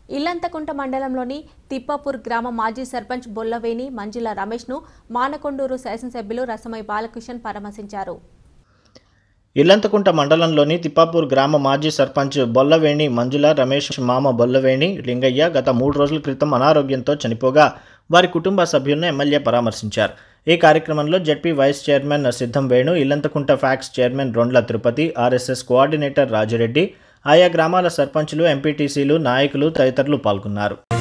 ఇల్లంతకుంట మండలంలోని తిప్పాపూర్ గ్రామ మాజీ సర్పంచ్ బొల్లవేణి మంజుల రమేష్ను మానకొండూరు శాసనసభ్యులు రసమై బాలకృష్ణన్ పరామర్శించారు ఇల్లంతకుంట మండలంలోని తిప్పాపూర్ గ్రామ మాజీ సర్పంచ్ బొల్లవేణి మంజుల రమేష్ మామ బొల్లవేణి లింగయ్య గత మూడు రోజుల క్రితం అనారోగ్యంతో చనిపోగా వారి కుటుంబ సభ్యులను ఎమ్మెల్యే పరామర్శించారు ఈ కార్యక్రమంలో ZP vice chairman Siddam Venu Illanthakunta PACS chairman Rondla Tirupati RSS coordinator Rajireddy ఆయా గ్రామాల సర్పంచులు ఎంపీటీసీలు నాయకులు తదితరులు పాల్గొన్నారు